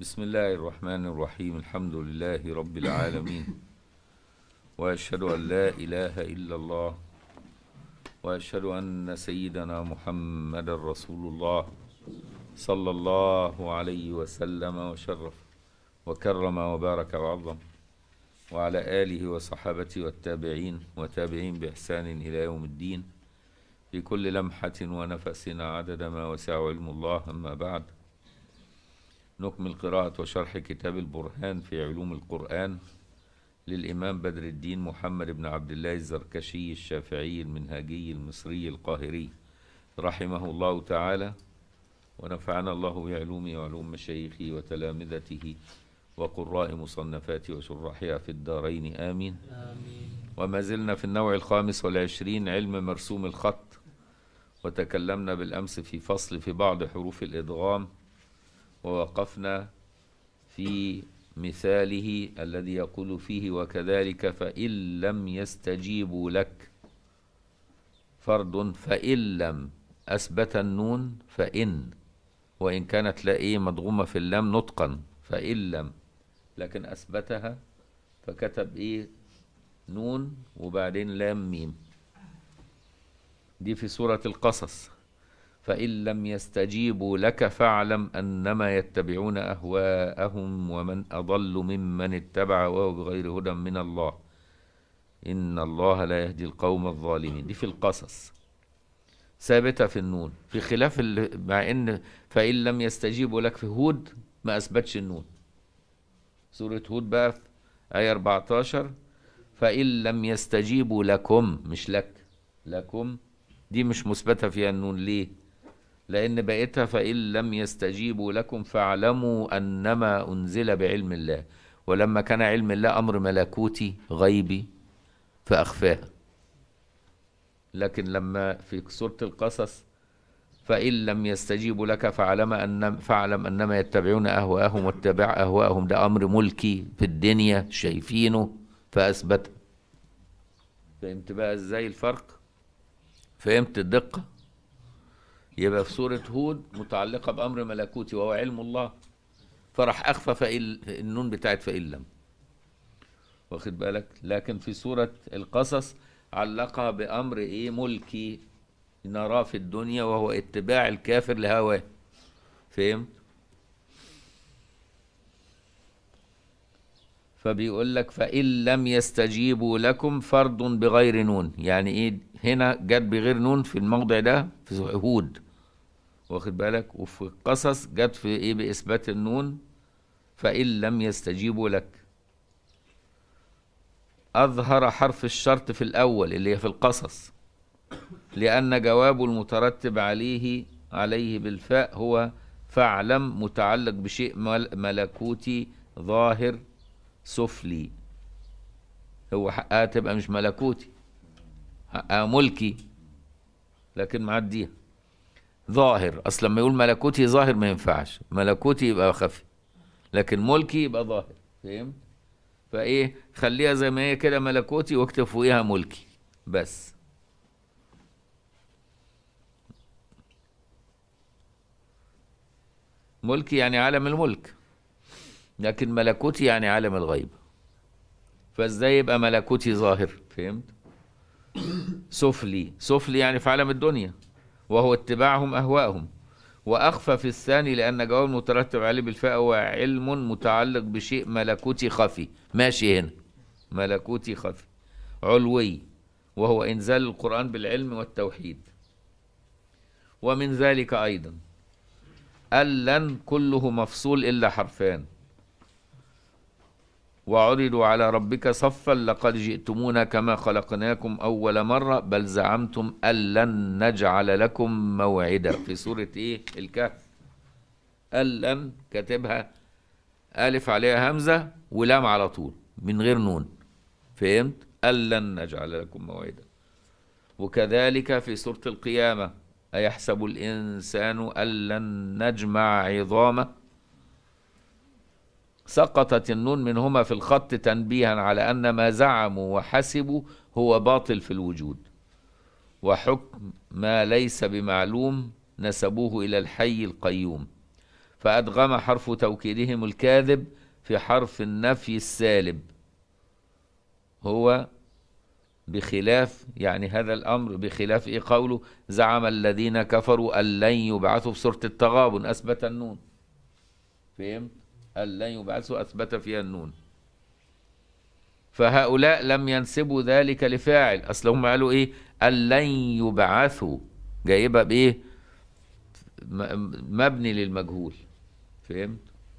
بسم الله الرحمن الرحيم الحمد لله رب العالمين واشهد ان لا اله الا الله واشهد ان سيدنا محمد رسول الله صلى الله عليه وسلم وشرف وكرم وبارك وعظم وعلى اله وصحابته والتابعين وتابعين باحسان الى يوم الدين في كل لمحه ونفس عدد ما وسع علم الله اما بعد نكمل قراءة وشرح كتاب البرهان في علوم القرآن للإمام بدر الدين محمد بن عبد الله الزركشي الشافعي المنهاجي المصري القاهري رحمه الله تعالى ونفعنا الله بعلومه وعلوم مشايخه وتلامذته وقراء مصنفاته وشراحها في الدارين آمين آمين وما زلنا في النوع الخامس والعشرين علم مرسوم الخط وتكلمنا بالأمس في فصل في بعض حروف الإدغام ووقفنا في مثاله الذي يقول فيه وكذلك فإن لم يستجيبوا لك فرض فإن لم أثبت النون فإن وإن كانت لا إيه مضغومة في اللام نطقا فإن لم لكن أثبتها فكتب إيه نون وبعدين لام ميم دي في سورة القصص فإن لم يستجيبوا لك فاعلم أنما يتبعون أهواءهم ومن أضل ممن اتبع وهو بغير هدى من الله إن الله لا يهدي القوم الظالمين دي في القصص ثابتة في النون في خلاف ال- مع إن فإن لم يستجيبوا لك في هود ما أثبتش النون سورة هود بقى في آية 14 فإن لم يستجيبوا لكم مش لك لكم دي مش مثبتة فيها النون ليه؟ لأن بقيتها فإن لم يستجيبوا لكم فاعلموا أنما أنزل بعلم الله ولما كان علم الله أمر ملكوتي غيبي فأخفاها لكن لما في سورة القصص فإن لم يستجيبوا لك فاعلم أن فاعلم أنما يتبعون أهواءهم واتبع أهواءهم ده أمر ملكي في الدنيا شايفينه فأثبت فهمت بقى إزاي الفرق؟ فهمت الدقة؟ يبقى في سورة هود متعلقة بأمر ملكوتي وهو علم الله فراح أخفى فإن النون بتاعت فإن لم واخد بالك لكن في سورة القصص علقها بأمر إيه ملكي نراه في الدنيا وهو اتباع الكافر لهواه فهمت فبيقول لك فإن لم يستجيبوا لكم فرض بغير نون يعني ايه هنا جت بغير نون في الموضع ده في هود واخد بالك وفي القصص جت في ايه بإثبات النون فإن لم يستجيبوا لك أظهر حرف الشرط في الأول اللي هي في القصص لأن جواب المترتب عليه عليه بالفاء هو فاعلم متعلق بشيء مل- ملكوتي ظاهر سفلي هو حقها تبقى مش ملكوتي حقها ملكي لكن معديها ظاهر اصلا لما يقول ملكوتي ظاهر ما ينفعش ملكوتي يبقى خفي لكن ملكي يبقى ظاهر فهمت فايه خليها زي ما هي كده ملكوتي واكتب فوقيها ملكي بس ملكي يعني عالم الملك لكن ملكوتي يعني عالم الغيب فازاي يبقى ملكوتي ظاهر فهمت سفلي سفلي يعني في عالم الدنيا وهو اتباعهم اهواءهم واخفى في الثاني لان جواب مترتب عليه بالفاء هو علم متعلق بشيء ملكوتي خفي ماشي هنا ملكوتي خفي علوي وهو انزال القران بالعلم والتوحيد ومن ذلك ايضا ألن كله مفصول إلا حرفان وعرضوا على ربك صفا لقد جئتمونا كما خلقناكم أول مرة بل زعمتم أن لن نجعل لكم موعدا في سورة إيه الكهف ألن كاتبها ألف عليها همزة ولام على طول من غير نون فهمت أن لن نجعل لكم موعدا وكذلك في سورة القيامة أيحسب الإنسان أن لن نجمع عظامه سقطت النون منهما في الخط تنبيها على أن ما زعموا وحسبوا هو باطل في الوجود وحكم ما ليس بمعلوم نسبوه إلى الحي القيوم فأدغم حرف توكيدهم الكاذب في حرف النفي السالب هو بخلاف يعني هذا الأمر بخلاف إيه قوله زعم الذين كفروا أن لن يبعثوا في سورة التغابن أثبت النون فهمت أن لن يبعثوا أثبت فيها النون فهؤلاء لم ينسبوا ذلك لفاعل أصل هم قالوا إيه أن لن يبعثوا جايبها بإيه م- مبني للمجهول فهمت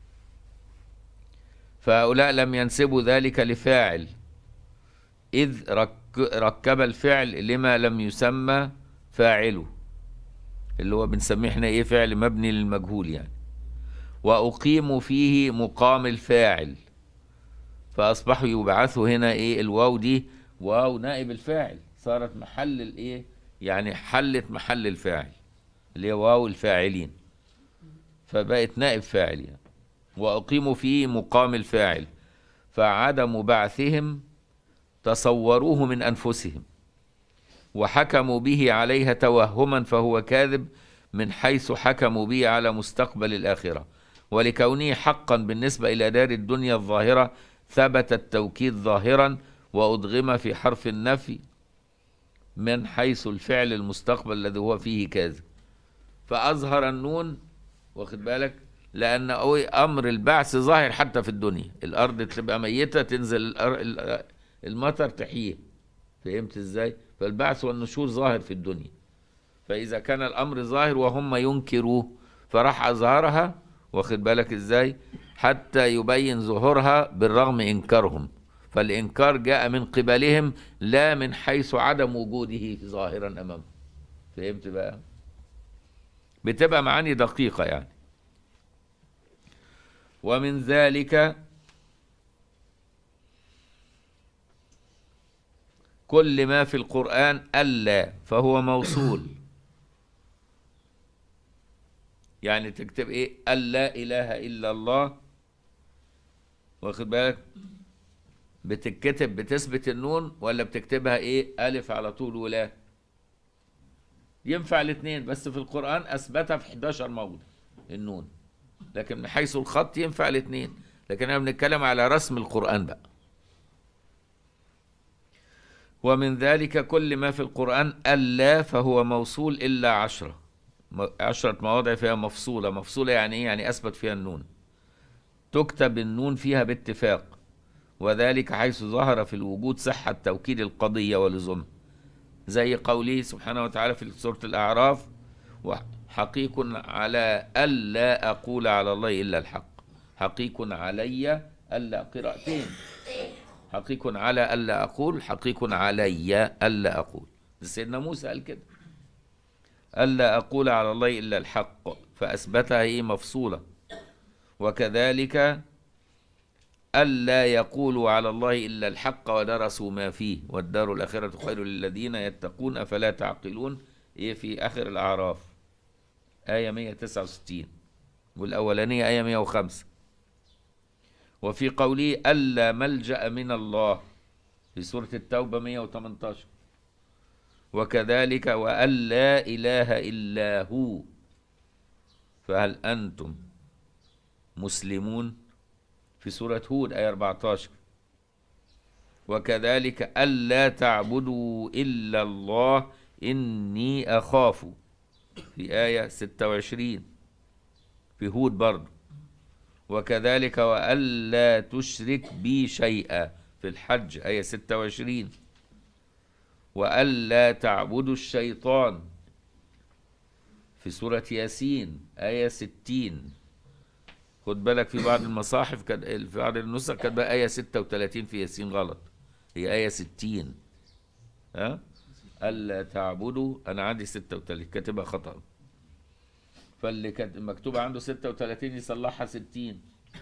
فهؤلاء لم ينسبوا ذلك لفاعل إذ رك ركب الفعل لما لم يسمى فاعله اللي هو بنسميه احنا ايه فعل مبني للمجهول يعني وأقيموا فيه مقام الفاعل فأصبحوا يبعثوا هنا ايه الواو دي واو نائب الفاعل صارت محل الايه يعني حلت محل الفاعل اللي هي واو الفاعلين فبقت نائب فاعل يعني وأقيموا فيه مقام الفاعل فعدم بعثهم تصوروه من أنفسهم وحكموا به عليها توهما فهو كاذب من حيث حكموا به على مستقبل الآخرة ولكونه حقا بالنسبة إلى دار الدنيا الظاهرة ثبت التوكيد ظاهرا وأدغم في حرف النفي من حيث الفعل المستقبل الذي هو فيه كاذب فأظهر النون واخد بالك لأن أمر البعث ظاهر حتى في الدنيا الأرض تبقى ميتة تنزل الأر- المطر تحييه فهمت ازاي فالبعث والنشور ظاهر في الدنيا فإذا كان الأمر ظاهر وهم ينكروه فراح أظهرها واخد بالك ازاي حتى يبين ظهورها بالرغم إنكارهم فالإنكار جاء من قبلهم لا من حيث عدم وجوده ظاهرا أمامهم فهمت بقى بتبقى معاني دقيقة يعني ومن ذلك كل ما في القرآن ألا فهو موصول يعني تكتب إيه ألا إله إلا الله واخد بالك بتتكتب بتثبت النون ولا بتكتبها إيه ألف على طول ولا ينفع الاثنين بس في القرآن أثبتها في 11 موضع النون لكن من حيث الخط ينفع الاثنين لكن احنا بنتكلم على رسم القرآن بقى ومن ذلك كل ما في القرآن ألا فهو موصول إلا عشرة م- عشرة مواضع فيها مفصولة مفصولة يعني إيه؟ يعني أثبت فيها النون تكتب النون فيها باتفاق وذلك حيث ظهر في الوجود صحة توكيد القضية ولزومها زي قوله سبحانه وتعالى في سورة الأعراف وحقيق على ألا أقول على الله إلا الحق حقيق علي ألا قراءتين حقيق على ألا أقول حقيق علي ألا أقول سيدنا موسى قال كده ألا أقول على الله إلا الحق فأثبتها هي مفصولة وكذلك ألا يقولوا على الله إلا الحق ودرسوا ما فيه والدار الآخرة خير للذين يتقون أفلا تعقلون إيه في آخر الأعراف آية 169 والأولانية آية 105 وفي قوله ألا ملجأ من الله في سورة التوبة 118 وكذلك وأن لا إله إلا هو فهل أنتم مسلمون في سورة هود آية 14 وكذلك ألا تعبدوا إلا الله إني أخاف في آية 26 في هود برضه وكذلك وألا تشرك بي شيئا في الحج آية 26 وألا تعبدوا الشيطان في سورة ياسين آية 60 خد بالك في بعض المصاحف كان في بعض النسخ كاتبه آية 36 في ياسين غلط هي آية 60 ها ألا تعبدوا أنا عندي 36 كاتبها خطأ فاللي كانت مكتوبة عنده 36 يصلحها 60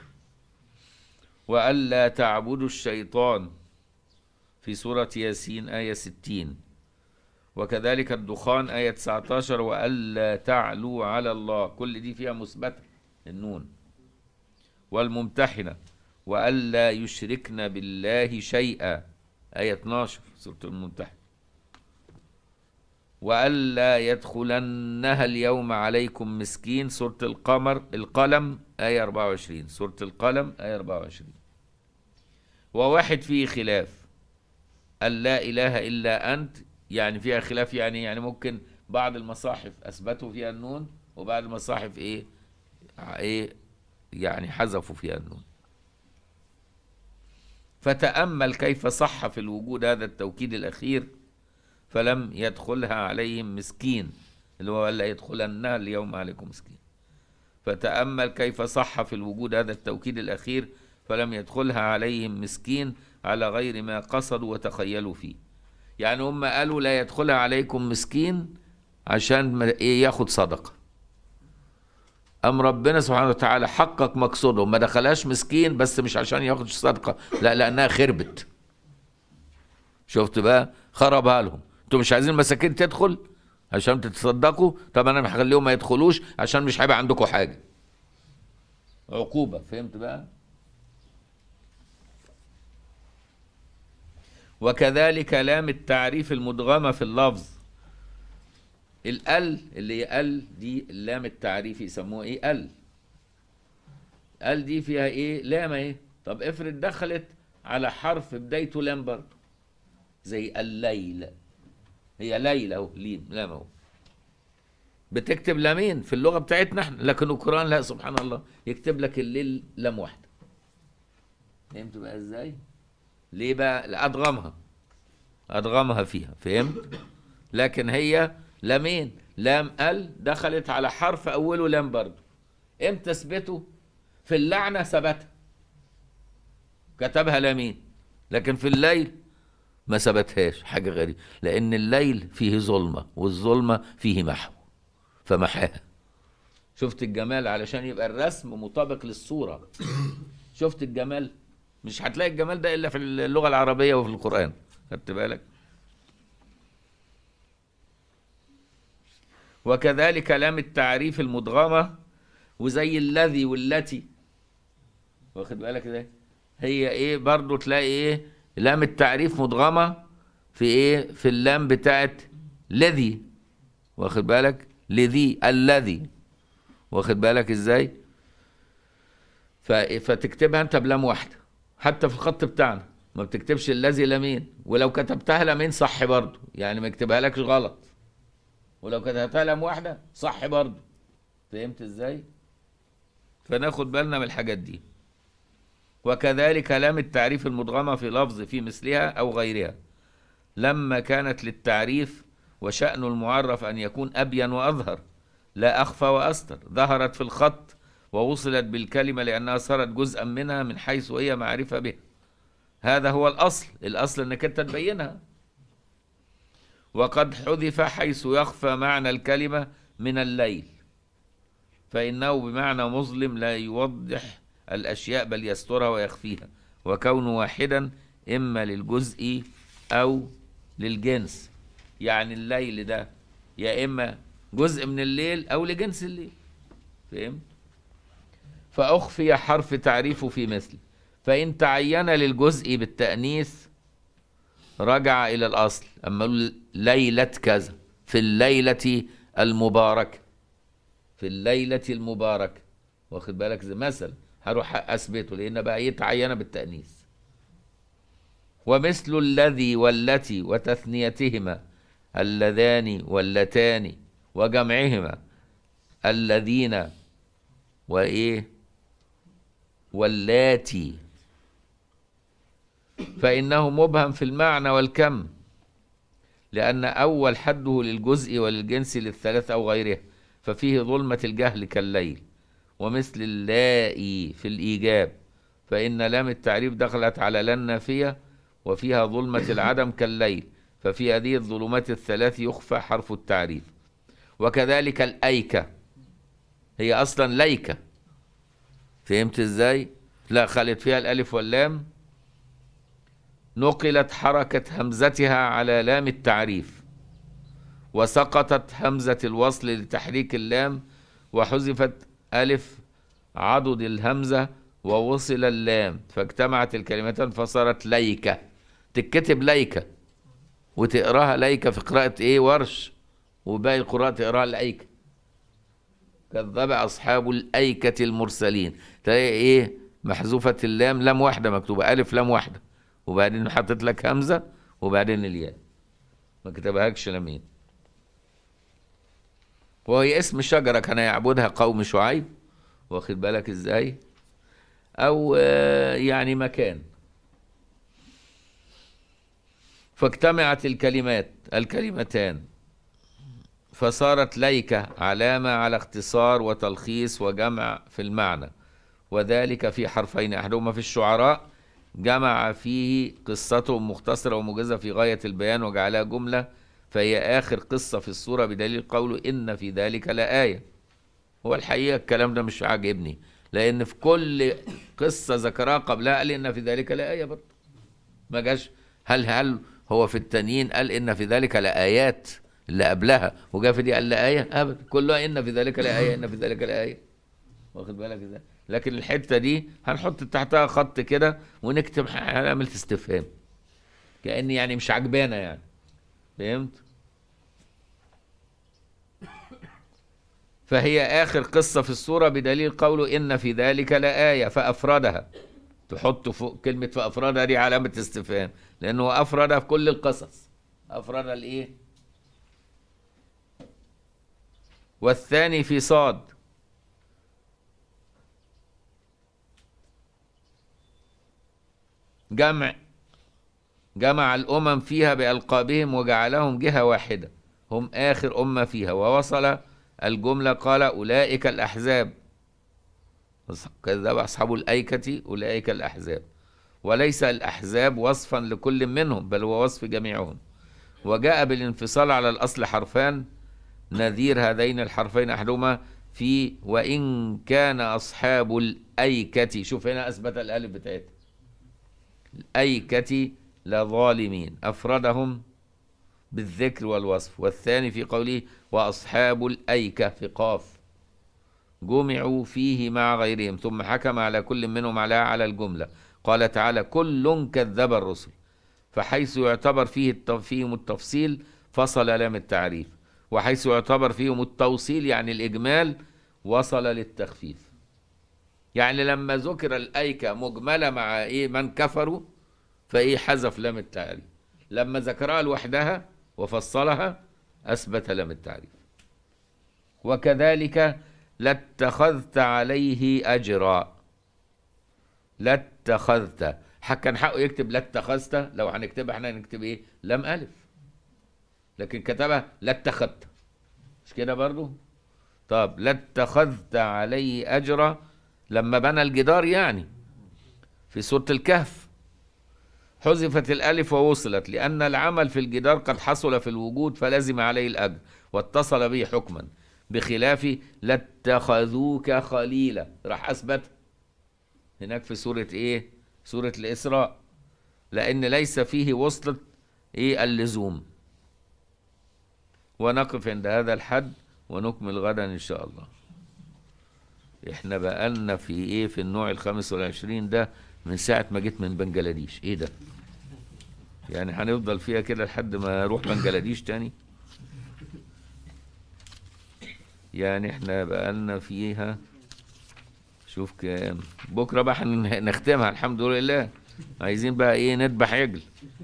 وألا تعبدوا الشيطان في سورة ياسين آية 60 وكذلك الدخان آية 19 وألا تعلوا على الله كل دي فيها مثبتة النون والممتحنة وألا يشركن بالله شيئا آية 12 سورة الممتحنة وألا يدخلنها اليوم عليكم مسكين سورة القمر القلم آية 24 سورة القلم آية 24 وواحد فيه خلاف أن لا إله إلا أنت يعني فيها خلاف يعني يعني ممكن بعض المصاحف أثبتوا فيها النون وبعض المصاحف إيه إيه يعني حذفوا فيها النون فتأمل كيف صح في الوجود هذا التوكيد الأخير فلم يدخلها عليهم مسكين اللي هو لا يدخلنها اليوم عليكم مسكين فتأمل كيف صح في الوجود هذا التوكيد الأخير فلم يدخلها عليهم مسكين على غير ما قصدوا وتخيلوا فيه يعني هم قالوا لا يدخلها عليكم مسكين عشان ايه ياخد صدقه أم ربنا سبحانه وتعالى حقق مقصوده ما دخلهاش مسكين بس مش عشان ياخد صدقة لا لأنها خربت شفت بقى خربها لهم انتوا مش عايزين المساكين تدخل عشان تتصدقوا طب انا هخليهم ما يدخلوش عشان مش هيبقى عندكم حاجه عقوبه فهمت بقى وكذلك لام التعريف المدغمه في اللفظ الال اللي هي ال دي اللام التعريف يسموها ايه ال ال دي فيها ايه لام ايه طب افرض دخلت على حرف بدايته لام برضه زي الليل هي ليل اهو ليم لام اهو بتكتب لامين في اللغه بتاعتنا احنا لكن القران لا سبحان الله يكتب لك الليل لام واحده فهمت بقى ازاي ليه بقى لا ادغمها ادغمها فيها فهمت لكن هي لامين لام ال دخلت على حرف اوله لام برضه امتى اثبته في اللعنه ثبتها كتبها لامين لكن في الليل ما ثبتهاش حاجه غريبه لان الليل فيه ظلمه والظلمه فيه محو فمحاها شفت الجمال علشان يبقى الرسم مطابق للصوره شفت الجمال مش هتلاقي الجمال ده الا في اللغه العربيه وفي القران خدت بالك وكذلك لام التعريف المدغمه وزي الذي والتي واخد بالك ازاي هي ايه برضو تلاقي ايه لام التعريف مدغمه في ايه في اللام بتاعت الذي واخد بالك لذي الذي واخد بالك ازاي ف- فتكتبها انت بلام واحده حتى في الخط بتاعنا ما بتكتبش الذي لامين ولو كتبتها لامين صح برضه يعني ما يكتبها لكش غلط ولو كتبتها لام واحده صح برضه فهمت ازاي فناخد بالنا من الحاجات دي وكذلك لام التعريف المدغمة في لفظ في مثلها أو غيرها لما كانت للتعريف وشأن المعرف أن يكون أبين وأظهر لا أخفى وأستر ظهرت في الخط ووصلت بالكلمة لأنها صارت جزءا منها من حيث هي معرفة به هذا هو الأصل الأصل أنك أنت تبينها وقد حذف حيث يخفى معنى الكلمة من الليل فإنه بمعنى مظلم لا يوضح الأشياء بل يسترها ويخفيها وكونه واحدا إما للجزء أو للجنس يعني الليل ده يا إما جزء من الليل أو لجنس الليل فهمت؟ فأخفي حرف تعريفه في مثل فإن تعين للجزء بالتأنيث رجع إلى الأصل أما يقول ليلة كذا في الليلة المباركة في الليلة المباركة واخد بالك زي مثلا هروح اثبته لان بقى يتعين بالتانيث ومثل الذي والتي وتثنيتهما اللذان واللتان وجمعهما الذين وايه واللاتي فانه مبهم في المعنى والكم لان اول حده للجزء وللجنس للثلاث او غيرها ففيه ظلمه الجهل كالليل ومثل اللائي في الإيجاب فإن لام التعريف دخلت على لا النافية وفيها ظلمة العدم كالليل ففي هذه الظلمات الثلاث يخفى حرف التعريف وكذلك الأيكة هي أصلا ليكة فهمت إزاي؟ لا خلت فيها الألف واللام نقلت حركة همزتها على لام التعريف وسقطت همزة الوصل لتحريك اللام وحذفت ألف عضد الهمزة ووصل اللام فاجتمعت الكلمتان فصارت ليكة تتكتب ليكة وتقراها ليكة في قراءة ايه ورش وباقي القراء تقراها الأيكة كذب أصحاب الأيكة المرسلين تلاقي إيه محذوفة اللام لام واحدة مكتوبة ألف لام واحدة وبعدين حطيت لك همزة وبعدين الياء ما كتبهاكش لامين وهي اسم شجرة كان يعبدها قوم شعيب واخد بالك ازاي او آه، يعني مكان فاجتمعت الكلمات الكلمتان فصارت ليكة علامة على اختصار وتلخيص وجمع في المعنى وذلك في حرفين أحدهما في الشعراء جمع فيه قصته مختصرة وموجزة في غاية البيان وجعلها جملة فهي آخر قصة في السورة بدليل قوله إن في ذلك لآية هو الحقيقة الكلام ده مش عاجبني لأن في كل قصة ذكرها قبلها قال إن في ذلك لآية برضه ما جاش هل هل هو في التانيين قال إن في ذلك لآيات اللي قبلها وجا في دي قال لآية أبدا كلها إن في ذلك لآية إن في ذلك لآية واخد بالك ازاي لكن الحتة دي هنحط تحتها خط كده ونكتب علامة استفهام كأن يعني مش عجبانا يعني فهمت فهي آخر قصة في السورة بدليل قوله إن في ذلك لآية فأفردها تحط فوق كلمة فأفردها دي علامة استفهام لأنه أفردها في كل القصص أفردها الإيه؟ والثاني في صاد جمع جمع الأمم فيها بألقابهم وجعلهم جهة واحدة هم آخر أمة فيها ووصل الجملة قال أولئك الأحزاب كذب أصحاب الأيكة أولئك الأحزاب وليس الأحزاب وصفا لكل منهم بل هو وصف جميعهم وجاء بالانفصال على الأصل حرفان نذير هذين الحرفين أحدهما في وإن كان أصحاب الأيكة شوف هنا أثبت الألف بتاعتها الأيكة لظالمين أفردهم بالذكر والوصف والثاني في قوله وأصحاب الأيكة في قاف جمعوا فيه مع غيرهم ثم حكم على كل منهم على على الجملة قال تعالى كل كذب الرسل فحيث يعتبر فيه الت- فيهم التفصيل فصل لام التعريف وحيث يعتبر فيهم التوصيل يعني الإجمال وصل للتخفيف يعني لما ذكر الأيكة مجملة مع إيه من كفروا فإيه حذف لام التعريف لما ذكرها لوحدها وفصلها أثبت لام التعريف وكذلك لاتخذت عليه أجرا لاتخذت حق- كان حقه يكتب لاتخذت لو هنكتبها احنا نكتب ايه لام ألف لكن كتبها لاتخذت مش كده برضو طب لاتخذت عليه أجرا لما بنى الجدار يعني في سورة الكهف حذفت الألف ووصلت لأن العمل في الجدار قد حصل في الوجود فلزم عليه الأجر واتصل به حكما بخلاف لاتخذوك خليلا راح أثبت هناك في سورة إيه سورة الإسراء لأن ليس فيه وصلة إيه اللزوم ونقف عند هذا الحد ونكمل غدا إن شاء الله احنا بقالنا في ايه في النوع الخامس والعشرين ده من ساعة ما جيت من بنجلاديش ايه ده يعني هنفضل فيها كده لحد ما اروح بنجلاديش تاني يعني احنا بقالنا فيها شوف كام بكرة بقى هن- نختمها الحمد لله عايزين بقى ايه نذبح عجل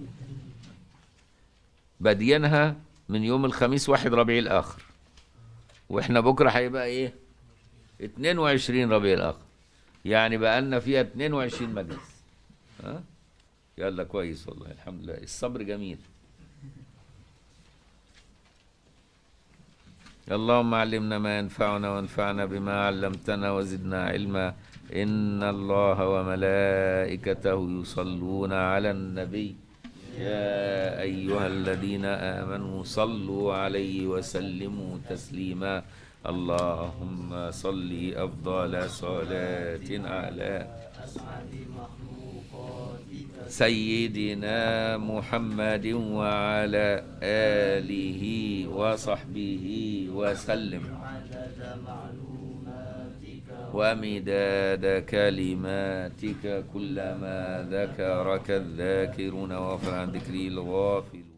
بادينها من يوم الخميس واحد ربيع الاخر واحنا بكرة هيبقى ايه 22 ربيع الاخر يعني بقى لنا فيها 22 مجلس ها يلا كويس والله الحمد لله الصبر جميل اللهم علمنا ما ينفعنا وانفعنا بما علمتنا وزدنا علما إن الله وملائكته يصلون على النبي يا أيها الذين آمنوا صلوا عليه وسلموا تسليما اللهم صل أفضل صلاة على سيدنا محمد وعلى آله وصحبه وسلم ومداد كلماتك كلما ذكرك الذاكرون وغفر عن ذكري الغافلون